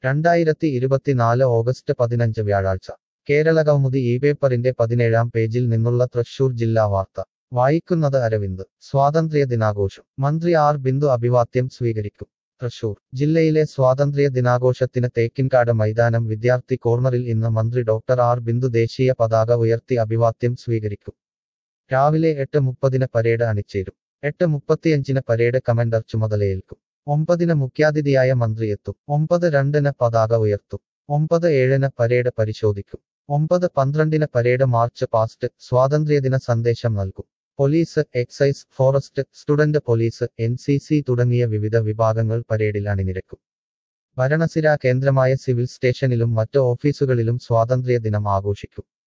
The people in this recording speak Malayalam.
രണ്ടായിരത്തി ഇരുപത്തിനാല് ഓഗസ്റ്റ് പതിനഞ്ച് വ്യാഴാഴ്ച കേരള കൗമുദി ഈ പേപ്പറിന്റെ പതിനേഴാം പേജിൽ നിന്നുള്ള തൃശൂർ ജില്ലാ വാർത്ത വായിക്കുന്നത് അരവിന്ദ് സ്വാതന്ത്ര്യ ദിനാഘോഷം മന്ത്രി ആർ ബിന്ദു അഭിവാദ്യം സ്വീകരിക്കും തൃശൂർ ജില്ലയിലെ സ്വാതന്ത്ര്യ ദിനാഘോഷത്തിന് തേക്കിൻകാട് മൈതാനം വിദ്യാർത്ഥി കോർണറിൽ ഇന്ന് മന്ത്രി ഡോക്ടർ ആർ ബിന്ദു ദേശീയ പതാക ഉയർത്തി അഭിവാദ്യം സ്വീകരിക്കും രാവിലെ എട്ട് മുപ്പതിന് പരേഡ് അണിച്ചേരും എട്ട് മുപ്പത്തിയഞ്ചിന് പരേഡ് കമൻഡർ ചുമതലയേൽക്കും ഒമ്പതിന് മുഖ്യാതിഥിയായ മന്ത്രി എത്തും ഒമ്പത് രണ്ടിന് പതാക ഉയർത്തും ഒമ്പത് ഏഴിന് പരേഡ് പരിശോധിക്കും ഒമ്പത് പന്ത്രണ്ടിന് പരേഡ് മാർച്ച് പാസ്റ്റ് സ്വാതന്ത്ര്യദിന സന്ദേശം നൽകും police excise forest student police N C C തുടങ്ങിയ വിവിധ വിഭാഗങ്ങൾ പരേഡിൽ അണിനിരക്കും ഭരണസിരാ കേന്ദ്രമായ സിവിൽ സ്റ്റേഷനിലും മറ്റ് ഓഫീസുകളിലും സ്വാതന്ത്ര്യ ദിനം ആഘോഷിക്കും